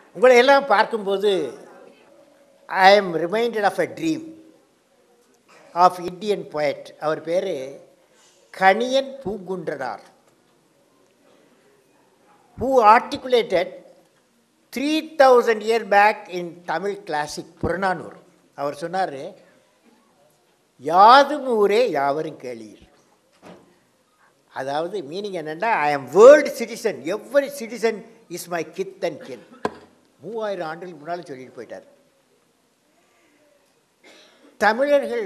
உங்களை எல்லாம் பார்க்கும்போது I am reminded of a dream of Indian poet அவர் பேர் Kaniyan Poongundranar who articulated three thousand year back in Tamil classic Purananuru அவர் சொன்னார் யாதும் ஊரே யாவரும் கேளீர் அதாவது மீனிங் என்னென்னா I am world citizen every citizen is my kith and kin மூவாயிரம் ஆண்டுகளுக்கு முன்னால் சொல்லிட்டு போயிட்டார் தமிழர்கள்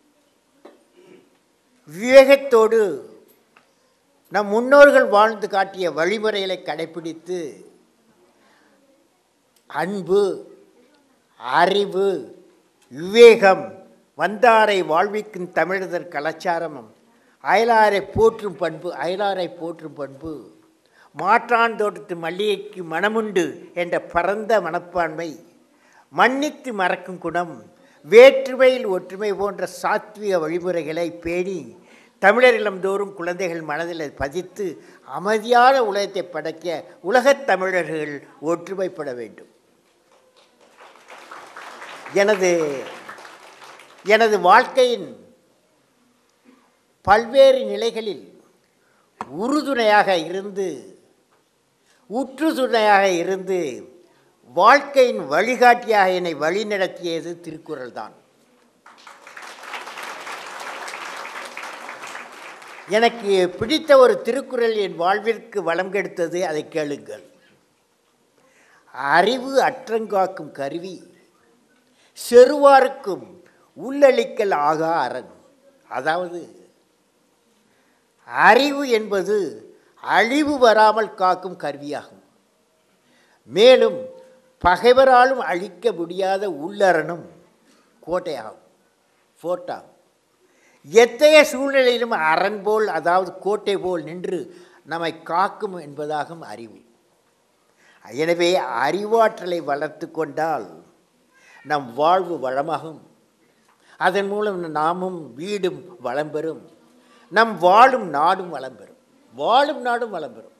விவேகத்தோடு நம் முன்னோர்கள் வாழ்ந்து காட்டிய வழிமுறைகளை கடைப்பிடித்து அன்பு அறிவு விவேகம் வந்தாரை வாழ்விக்கும் தமிழர் கலாச்சாரமும் அயலாரை போற்றும் பண்பு அயலாரை போற்றும் பண்பு மாற்றான் தோட்டத்து மல்லிகைக்கு மனமுண்டு என்ற பரந்த மனப்பான்மை மன்னித்து மறக்கும் குணம் வேற்றுமையில் ஒற்றுமை போன்ற சாத்விக வழிமுறைகளை பேணி தமிழர் இல்லந்தோறும் குழந்தைகள் மனதில் பதித்து அமைதியான உலகத்தை படைக்க உலகத் தமிழர்கள் ஒற்றுமைப்பட வேண்டும் எனது எனது வாழ்க்கையின் பல்வேறு நிலைகளில் உறுதுணையாக இருந்து உற்றுதுணையாக இருந்து வாழ்க்கையின் வழிகாட்டியாக என்னை வழிநடத்தியது திருக்குறள் தான் எனக்கு பிடித்த ஒரு திருக்குறள் என் வாழ்விற்கு வளம் கெடுத்தது அதை கேளுங்கள் அறிவு அற்றங்காக்கும் கருவி செருவாருக்கும் உள்ளளிக்கல் ஆகா அரண் அதாவது அறிவு என்பது அழிவு வராமல் காக்கும் கருவியாகும் மேலும் பகைவராலும் அழிக்க முடியாத உள்ளரணும் கோட்டையாகும் ஃபோர்ட்டாகும் எத்தகைய சூழ்நிலையிலும் அரண் போல் அதாவது கோட்டை போல் நின்று நம்மை காக்கும் என்பதாகும் அறிவு எனவே அறிவாற்றலை வளர்த்து கொண்டால் நம் வாழ்வு வளமாகும் அதன் மூலம் நாமும் வீடும் வளம் பெறும் நம் வாழும் நாடும் வளம் பெறும் வாழும் நாடும் வளம் பெறும்